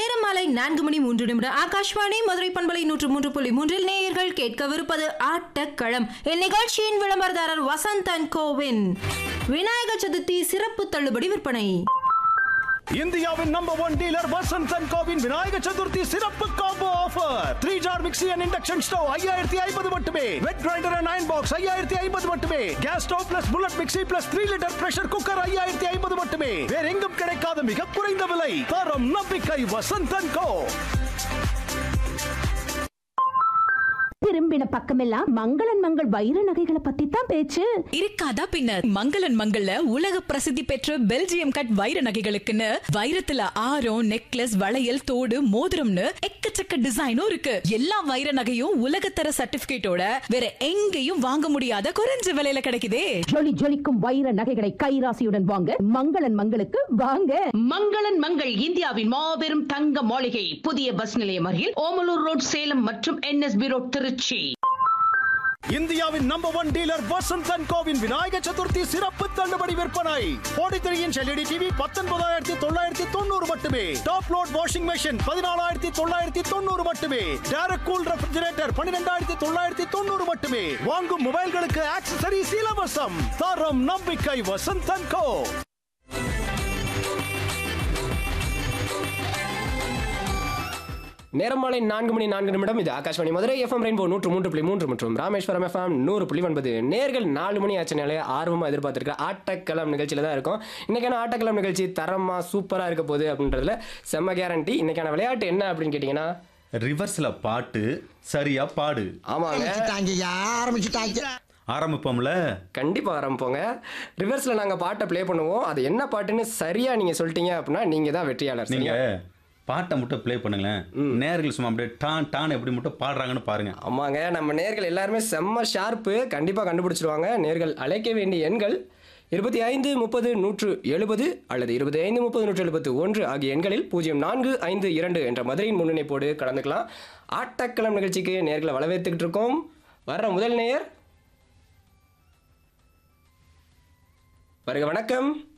நேரம் மாலை நான்கு மணி மூன்று நிமிடம் ஆகாஷ்வாணி மதுரை பண்பலை நூற்று மூன்று புள்ளி மூன்றில் நேயர்கள் கேட்கவிருப்பது ஆட்டக்களம் இந்நிகழ்ச்சியின் விளம்பரதாரர் வசந்த் அண்ட் கோவின் விநாயகர் சதுர்த்தி சிறப்பு தள்ளுபடி விற்பனை இந்தியாவின் number one dealer Vasanth and கோவின் விநாயகர் சதுர்த்தி சிறப்பு combo offer three jar mixie and induction stove ஐயாயிரத்தி ஐம்பது மட்டுமே wet grinder and iron box ஐயாயிரத்தி ஐம்பது மட்டுமே gas stove plus bullet mixie plus three litre pressure cooker ஐயாயிரத்தி ஐம்பது மட்டுமே வேற எங்கும் கிடைக்காத மிக குறைந்த விலை தரம் நம்பிக்கை வசந்த் அண்ட் கோ திரும்பின பக்கமெல்லாம் மங்களன் மங்கள் வைர நகைகளை பத்தி தான் பேச்சு இருக்காதா பின்ன மங்களன் மங்கள்ல உலக பிரசித்தி பெற்ற பெல்ஜியம் கட் வைர நகைகளுக்குன்னு வைரத்துல ஆரம் நெக்லஸ் வளையல் தோடு மோதிரம்னு எக்கச்சக்க டிசைனும் இருக்கு எல்லா வைர நகையும் உலகத்தர சர்டிபிகேட்டோட வேற எங்கேயும் வாங்க முடியாத குறைஞ்ச விலையில கிடைக்குதே ஜொலி ஜொலிக்கும் வைர நகைகளை கைராசியுடன் வாங்க மங்களன் மங்களுக்கு வாங்க மங்களன் மங்கள் இந்தியாவின் மாபெரும் தங்க மாளிகை புதிய பஸ் நிலையம் அருகில் ஓமலூர் ரோட் சேலம் மற்றும் என்எஸ்பி ரோட் திருச்சி இந்தியாவின் number one dealer Vasanth and கோவின் விநாயகர் சதுர்த்தி சிறப்பு தள்ளுபடி விற்பனை கோடி இன்ச் எல்இடி டிவி பத்தொன்பதாயிரத்தி தொள்ளாயிரத்தி தொண்ணூறு மட்டுமே டாப் லோட் வாஷிங் மெஷின் பதினாலாயிரத்தி தொள்ளாயிரத்தி தொண்ணூறு மட்டுமே டேரக்ட் கூல் ரெஃப்ரிஜரேட்டர் பன்னிரெண்டாயிரத்தி தொள்ளாயிரத்தி தொண்ணூறு மட்டுமே வாங்கும் மொபைல்களுக்கு ஆக்சசரிஸ் இலவசம் தரம் நம்பிக்கை வசந்த் அண்ட் கோ நேரம் மாலை நான்கு மணி நான்கு நிமிடம் இது ஆகாஷ்வாணி மதுரை எஃப்எம் ரெயின்போ நூற்று மூன்று புள்ளி மூன்று மற்றும் ராமேஸ்வரம் எஃப்எம் நூறு புள்ளி ஒன்பது நேர்கள் நாலு மணி ஆச்சுனாலே ஆர்வமாக எதிர்பார்த்துருக்க ஆட்டக்களம் நிகழ்ச்சியில் தான் இருக்கும் இன்னைக்கான ஆட்டக்களம் நிகழ்ச்சி தரமாக சூப்பராக இருக்க போகுது அப்படின்றதுல செம்ம கேரண்டி இன்னைக்கான விளையாட்டு என்ன அப்படின்னு கேட்டிங்கன்னா ரிவர்ஸ்ல பாட்டு சரியா பாடு ஆமாங்க ஆரம்பிச்சுட்டாங்கய்யா ஆரம்பிச்சுட்டாங்க ஆரம்பிப்போம்ல கண்டிப்பாக ஆரம்பிப்போங்க ரிவர்ஸில் நாங்கள் பாட்டை ப்ளே பண்ணுவோம் அது என்ன பாட்டுன்னு சரியாக நீங்கள் சொல்லிட்டீங்க அப்படின்னா நீங்கள் தான் வெற்றியாளர் நீங்க சரியா? பாட்டை மட்டும் ப்ளே பண்ணுங்களேன் நேர்கள் சும்மா அப்படியே டான் டான் எப்படி மட்டும் பாடுறாங்கன்னு பாருங்க ஆமாங்க நம்ம நேர்கள் எல்லாருமே செம்ம ஷார்ப்பு கண்டிப்பாக கண்டுபிடிச்சிருவாங்க நேர்கள் அழைக்க வேண்டிய எண்கள் இருபத்தி ஐந்து முப்பது நூற்று எழுபது அல்லது இருபத்தி ஐந்து முப்பது நூற்று எழுபத்து ஒன்று ஆகிய எண்களில் பூஜ்ஜியம் நான்கு ஐந்து இரண்டு என்ற மதுரையின் முன்னிணைப்போடு கலந்துக்கலாம் ஆட்டக்களம் நிகழ்ச்சிக்கு நேர்களை வரவேற்றுக்கிட்டு இருக்கோம் வர்ற முதல் நேயர் வருக வணக்கம்